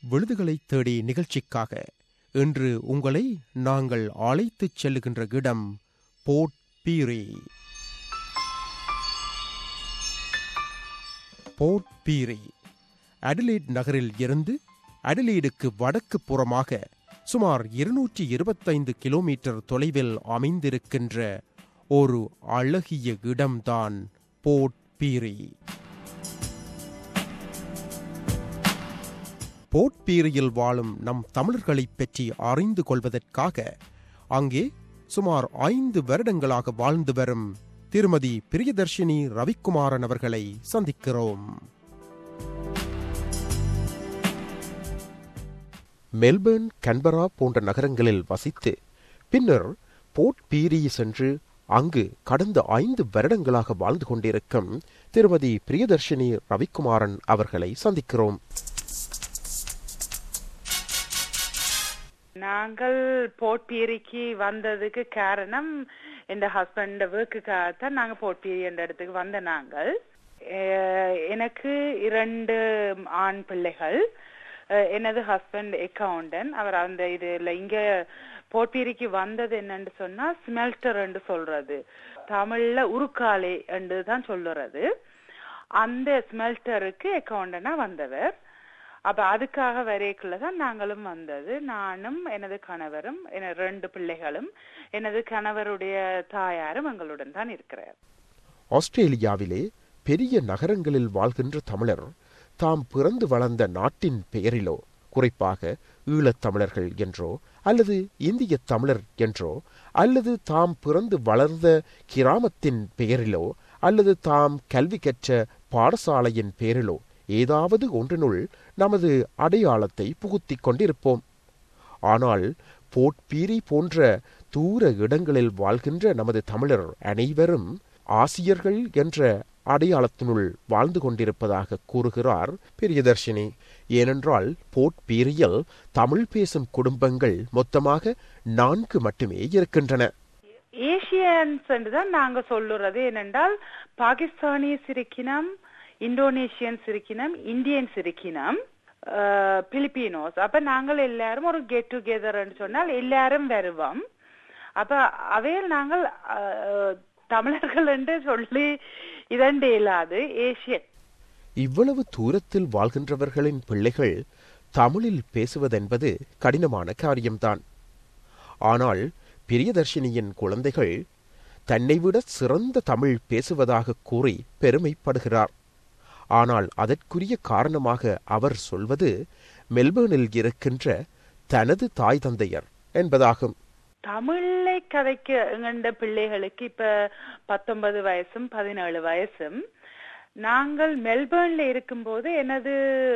விழுதுகளை தேடி நிகழ்ச்சிக்காக இன்று உங்களை நாங்கள் அழைத்துச் செல்லுகின்ற இடம் போர்ட் பீரி போர்ட் பீரி அடிலீட் நகரில் இருந்து அடிலீடுக்கு வடக்கு புறமாக சுமார் இருநூற்றி இருபத்தைந்து கிலோமீட்டர் தொலைவில் அமைந்திருக்கின்ற ஒரு அழகிய இடம்தான் போர்ட் பீரி போர்ட் பீரியில் வாழும் நம் தமிழர்களைப் பற்றி அறிந்து கொள்வதற்காக அங்கே சுமார் ஐந்து வருடங்களாக வாழ்ந்து வரும் திருமதி பிரியதர்ஷினி ரவிக்குமாரன் அவர்களை சந்திக்கிறோம் மெல்பர்ன் கன்பரா போன்ற நகரங்களில் வசித்து பின்னர் போர்ட் பீரி சென்று அங்கு கடந்த ஐந்து வருடங்களாக வாழ்ந்து கொண்டிருக்கும் திருமதி பிரியதர்ஷினி ரவிக்குமாரன் அவர்களை சந்திக்கிறோம் நாங்கள் போர்ட் பீரிக்கு வந்ததுக்கு காரணம் என் ஹஸ்பண்ட் ஒர்க்குக்காகத்தான் நாங்க போர்ட் பீரி என்ற இடத்துக்கு வந்த நாங்கள் அஹ் எனக்கு இரண்டு ஆண் பிள்ளைகள் அஹ் எனது ஹஸ்பண்ட் அக்கவுண்டன் அவர் அந்த இதுல இங்க போர்ட் பீரிக்கு வந்தது என்னன்னு சொன்னா ஸ்மெல்டர் என்று சொல்றது தமிழ்ல உருக்காலை என்று தான் சொல்லுறது அந்த ஸ்மெல்டருக்கு அக்கவுண்டனா வந்தவர் அப்ப அதுக்காக வரைக்குள்ள தான் நாங்களும் வந்தது நானும் எனது கணவரும் என ரெண்டு பிள்ளைகளும் எனது கணவருடைய தாயாரும் எங்களுடன் தான் இருக்கிறார் ஆஸ்திரேலியாவிலே பெரிய நகரங்களில் வாழ்கின்ற தமிழர் தாம் பிறந்து வளர்ந்த நாட்டின் பெயரிலோ குறிப்பாக ஈழத் தமிழர்கள் என்றோ அல்லது இந்திய தமிழர் என்றோ அல்லது தாம் பிறந்து வளர்ந்த கிராமத்தின் பெயரிலோ அல்லது தாம் கல்வி கற்ற பாடசாலையின் பெயரிலோ ஏதாவது ஒன்றினுள் நமது அடையாளத்தை புகுத்திக் கொண்டிருப்போம் ஆனால் போட்பீரி போன்ற தூர இடங்களில் வாழ்கின்ற நமது தமிழர் அனைவரும் ஆசியர்கள் என்ற அடையாளத்தினுள் வாழ்ந்து கொண்டிருப்பதாக கூறுகிறார் பிரியதர்ஷினி ஏனென்றால் போர்ட் பீரியில் தமிழ் பேசும் குடும்பங்கள் மொத்தமாக நான்கு மட்டுமே இருக்கின்றன ஏசியன்ஸ் என்று தான் நாங்க சொல்லுறது ஏனென்றால் பாகிஸ்தானியஸ் இருக்கினம் இந்தோனேஷியன்ஸ் இருக்கினம் இந்தியன்ஸ் இருக்கினம் பிலிப்பினோஸ் அப்ப நாங்கள் எல்லாரும் ஒரு கெட் டுகெதர் சொன்னால் எல்லாரும் வருவோம் அப்ப அவையில் நாங்கள் அஹ், தமிழர்கள் என்று சொல்லி இதண்டு இயலாது ஏசியன் இவ்வளவு தூரத்தில் வாழ்கின்றவர்களின் பிள்ளைகள் தமிழில் பேசுவதென்பது கடினமான காரியம்தான் ஆனால் பிரியதர்ஷினியின் குழந்தைகள் தன்னை விட சிறந்த தமிழ் பேசுவதாக கூறி பெருமைப்படுகிறார் ஆனால் அதற்குரிய காரணமாக அவர் சொல்வது மெல்பர்னில் இருக்கின்ற தனது தாய் தந்தையர் என்பதாகும் தமிழை கதைக்க எங்கண்ட பிள்ளைகளுக்கு இப்ப பத்தொன்பது வயசும் பதினேழு வயசும் நாங்கள் மெல்பர்ன்ல இருக்கும்போது எனது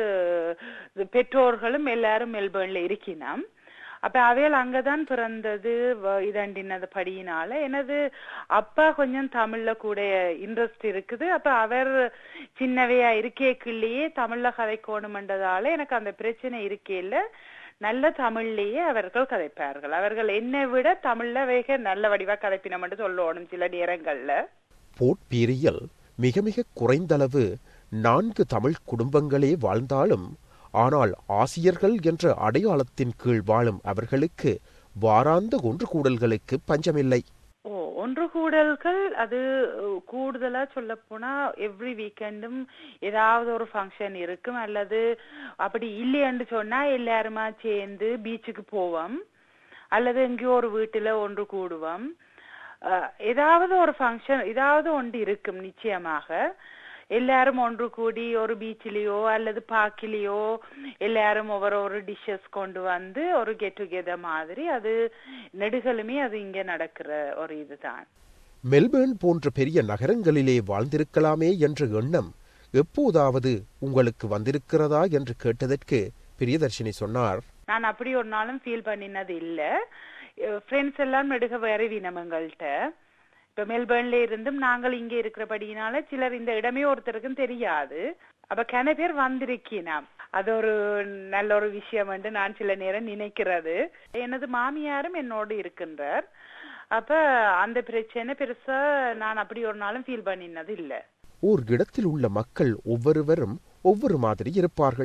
பெற்றோர்களும் எல்லாரும் மெல்பர்ன்ல இருக்கினோம் அப்ப அவையில் அங்கதான் பிறந்தது வ- இதண்டினது படியினால எனது அப்பா கொஞ்சம் தமிழ்ல கூட இன்ட்ரெஸ்ட் இருக்குது அப்ப அவர் சின்னவையா இருக்கேக்குள்ளேயே தமிழ்ல கதைக்கணுமென்றதால எனக்கு அந்த பிரச்சனை இருக்கேல்ல நல்ல தமிழ்லயே அவர்கள் கதைப்பார்கள் அவர்கள் என்னை விட தமிழ்ல வேக நல்ல வடிவா கதைப்பினம் என்று சொல்லணும் சில நேரங்கள்ல போர்ட் பீரியில் மிக மிக குறைந்தளவு நான்கு தமிழ் குடும்பங்களே வாழ்ந்தாலும் ஆனால் ஆசியர்கள் என்ற அடையாளத்தின் கீழ் வாழும் அவர்களுக்கு வாராந்த ஒன்று கூடல்களுக்கு பஞ்சமில்லை ஓ ஒன்று கூடல்கள் அது அஹ், கூடுதலா சொல்ல போனா எவ்ரி வீக்கெண்டும் ஏதாவது ஒரு ஃபங்க்ஷன் இருக்கும் அல்லது அப்படி இல்லையென்று சொன்னா எல்லாருமா சேர்ந்து பீச்சுக்கு போவோம் அல்லது எங்கேயோ ஒரு வீட்டுல ஒன்று கூடுவோம் அஹ், ஏதாவது ஒரு ஃபங்க்ஷன் ஏதாவது ஒன்று இருக்கும் நிச்சயமாக எல்லாரும் ஒன்று கூடி ஒரு பீச்சிலேயோ அல்லது பார்க்கிலேயோ எல்லாரும் ஒவ்வொரு ஒரு டிஷ்ஷஸ் கொண்டு வந்து ஒரு கெட் டுகெதர் மாதிரி அது நெடுகளுமே அது இங்க நடக்கிற ஒரு இதுதான் மெல்பர்ன் போன்ற பெரிய நகரங்களிலே வாழ்ந்திருக்கலாமே என்ற எண்ணம் எப்போதாவது உங்களுக்கு வந்திருக்கிறதா என்று கேட்டதற்கு பிரியதர்ஷினி சொன்னார் நான் அப்படி ஒரு நாளும் ஃபீல் பண்ணினது இல்ல ஃப்ரெண்ட்ஸ் எல்லாம் நெடுக வருவினம் எங்கள்கிட்ட இப்ப மெல்பர்ன்ல இருந்தும் நாங்கள் இங்க இருக்கிறபடியினால சிலர் இந்த இடமே ஒருத்தருக்கும் தெரியாது அப்ப கன பேர் வந்திருக்கினாம் அது ஒரு நல்ல ஒரு விஷயம் என்று நான் சில நேரம் நினைக்கிறது எனது மாமியாரும் என்னோடு இருக்கின்றார் அப்ப அந்த பிரச்சனை பெருசா நான் அப்படி ஒரு நாளும் ஃபீல் பண்ணினது இல்ல ஓர் இடத்தில் உள்ள மக்கள் ஒவ்வொருவரும் ஒவ்வொரு மாதிரி இருப்பார்கள்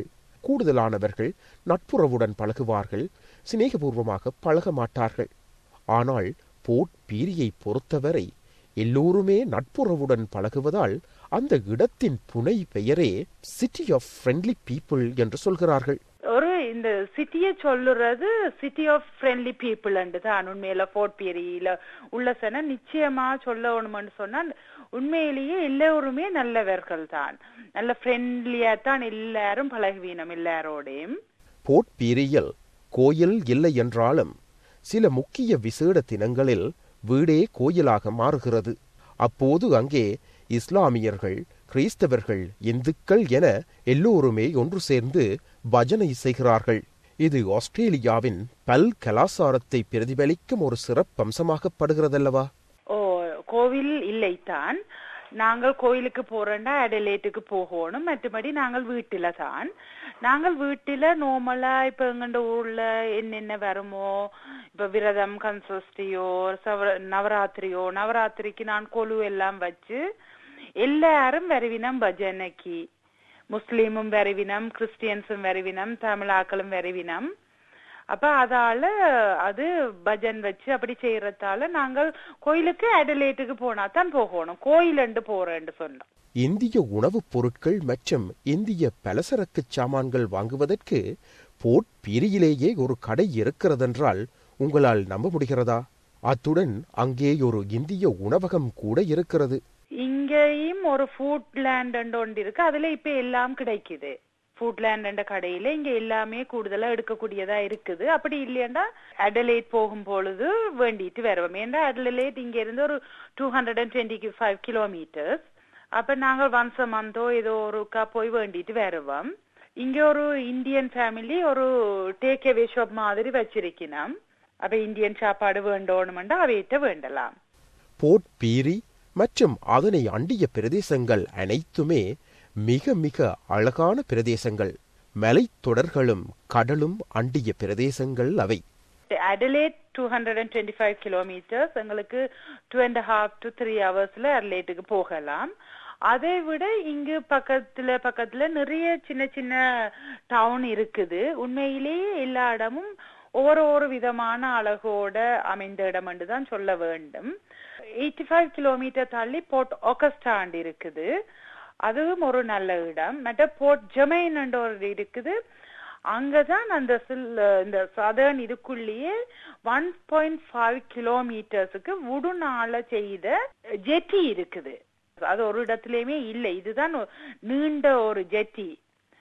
கூடுதலானவர்கள் நட்புறவுடன் பழகுவார்கள் சிநேகபூர்வமாக பழக மாட்டார்கள் ஆனால் போர்ட் பீரியை பொறுத்தவரை எல்லோருமே நட்புறவுடன் பழகுவதால் அந்த இடத்தின் புனை பெயரே சிட்டி ஆஃப் ஃப்ரெண்ட்லி பீப்புள் என்று சொல்கிறார்கள் ஒரு இந்த சிட்டியை சொல்லுறது சிட்டி ஆஃப் ஃப்ரெண்ட்லி பீப்புள் தான் உண்மையில ஃபோர்ட் பியரியில உள்ள சென நிச்சயமா சொல்லணும்னு சொன்னா உண்மையிலேயே எல்லோருமே நல்லவர்கள் தான் நல்ல ஃப்ரெண்ட்லியா தான் எல்லாரும் பழகுவீனம் எல்லாரோடையும் போர்ட் பீரியில் கோயில் இல்லை என்றாலும் சில முக்கிய விசேட தினங்களில் வீடே கோயிலாக மாறுகிறது அப்போது அங்கே இஸ்லாமியர்கள் கிறிஸ்தவர்கள் இந்துக்கள் என எல்லோருமே ஒன்று சேர்ந்து பஜனை செய்கிறார்கள் இது ஆஸ்திரேலியாவின் பல் கலாசாரத்தை பிரதிபலிக்கும் ஒரு சிறப்பம்சமாகப்படுகிறதல்லவா ஓ கோவில் இல்லைத்தான் நாங்கள் கோயிலுக்கு போறோம்னா அடலேட்டுக்கு போகணும் மற்றபடி நாங்கள் வீட்டில தான் நாங்கள் வீட்டில நார்மலா இப்ப எங்கண்ட ஊர்ல என்னென்ன வருமோ இப்ப விரதம் கன்சஸ்டியோ சவ நவராத்திரியோ நவராத்திரிக்கு நான் கொலு எல்லாம் வச்சு எல்லாரும் வருவினம் பஜனைக்கு முஸ்லீமும் வருவினம் கிறிஸ்டியன்ஸும் வருவினம் தமிழாக்களும் வருவினம் அப்ப அதால அது பஜன் வச்சு அப்படி செய்யறதால நாங்கள் கோயிலுக்கு அடலேட்டுக்கு போனா தான் போகணும் கோயிலண்டு போறேன்னு சொன்னோம் இந்திய உணவுப் பொருட்கள் மற்றும் இந்திய பலசரக்கு சாமான்கள் வாங்குவதற்கு போர்ட் பீரியிலேயே ஒரு கடை இருக்கிறதென்றால் உங்களால் நம்ப முடிகிறதா அத்துடன் அங்கே ஒரு இந்திய உணவகம் கூட இருக்கிறது இங்கேயும் ஒரு ஃபுட் லேண்ட் ஒன்று இருக்கு அதுல இப்ப எல்லாம் கிடைக்குது ஃபுட் லேண்ட் என்ற கடையில இங்க எல்லாமே கூடுதலா எடுக்கக்கூடியதா இருக்குது அப்படி இல்லையாண்டா அடலேட் போகும் பொழுது வேண்டிட்டு வருவோம் ஏன்னா அடலேட் இங்க இருந்து ஒரு two hundred and twenty five kilometres அப்ப நாங்கள் ஒன்ஸ் அ மந்தோ ஏதோ ஒருக்கா போய் வேண்டிட்டு வருவோம் இங்க ஒரு இந்தியன் ஃபேமிலி ஒரு டேக் அவே ஷாப் மாதிரி வச்சிருக்கணும் அப்ப இந்தியன் சாப்பாடு வேண்டோணுமெண்டா அவையிட்ட வேண்டலாம் போர்ட் பீரி மற்றும் அதனை அண்டிய பிரதேசங்கள் அனைத்துமே மிக மிக அழகான பிரதேசங்கள் மலைத்தொடர்களும் கடலும் அண்டிய பிரதேசங்கள் அவை Adelaide two hundred and twenty five kilometres எங்களுக்கு two and half to three ஹவர்ஸ்ல அடலேட்டுக்கு போகலாம் அதை விட இங்கு பக்கத்துல பக்கத்துல நிறைய சின்ன சின்ன டவுன் இருக்குது உண்மையிலேயே எல்லா இடமும் ஒவ்வொரு ஒரு விதமான அழகோட அமைந்த இடம் என்று தான் சொல்ல வேண்டும் எயிட்டி ஃபைவ் கிலோமீட்டர் தள்ளி போர்ட் ஒகஸ்டாண்ட் இருக்குது அதுவும் ஒரு நல்ல இடம் மற்ற போர்ட் ஜெமைன் ஒரு இருக்குது அங்கதான் அந்த சில் இந்த சதர்ன் இதுக்குள்ளேயே ஒன் பாயிண்ட் ஃபைவ் கிலோமீட்டர்ஸுக்கு உடுநாள செய்த ஜெட்டி இருக்குது அது ஒரு இடத்துலயுமே இல்லை இதுதான் நீண்ட ஒரு ஜெட்டி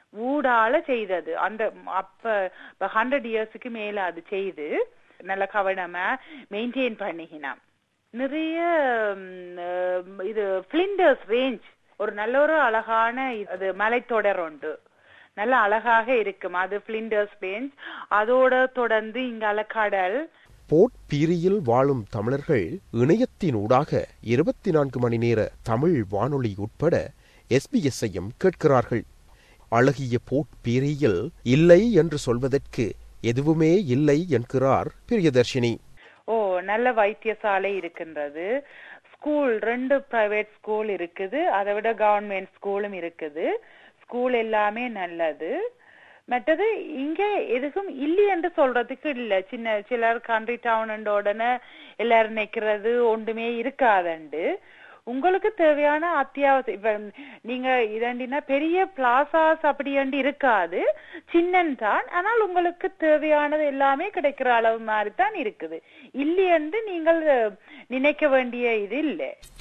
ஊடால செய்தது அந்த அப்ப ஹண்ட்ரட் இயர்ஸுக்கு மேல அது செய்து நல்ல கவனமா மெயின்டைன் பண்ணிக்கினான் நிறைய இது பிளிண்டர்ஸ் ரேஞ்ச் ஒரு நல்ல ஒரு அழகான அது மலைத்தொடர் உண்டு நல்ல அழகாக இருக்கும் அது பிளிண்டர்ஸ் ரேஞ்ச் அதோட தொடர்ந்து இங்கால கடல் போர்ட் பீரியில் வாழும் தமிழர்கள் இணையத்தின் ஊடாக இருபத்தி நான்கு மணி நேர தமிழ் வானொலி உட்பட எஸ்பிஎஸ்ஐயும் கேட்கிறார்கள் அழகிய போர்ட் பீரியில் இல்லை என்று சொல்வதற்கு எதுவுமே இல்லை என்கிறார் பிரியதர்ஷினி ஓ நல்ல வைத்தியசாலை இருக்கின்றது ஸ்கூல் ரெண்டு பிரைவேட் ஸ்கூல் இருக்குது அதை விட கவர்மெண்ட் ஸ்கூலும் இருக்குது ஸ்கூல் எல்லாமே நல்லது மற்றது இங்க எதுக்கும் இல்லை என்று சொல்றதுக்கு இல்ல சின்ன சிலர் கண்ட்ரி டவுன் உடனே எல்லாரும் நிக்கிறது ஒன்றுமே இருக்காதண்டு உங்களுக்கு தேவையான அத்தியாவசிய இப்ப நீங்க இதண்டினா பெரிய பிளாசாஸ் அப்படியாண்டு இருக்காது சின்னன் தான் ஆனால் உங்களுக்கு தேவையானது எல்லாமே கிடைக்கிற அளவு மாதிரி தான் இருக்குது இல்லையென்று நீங்கள் நினைக்க வேண்டிய இது இல்லை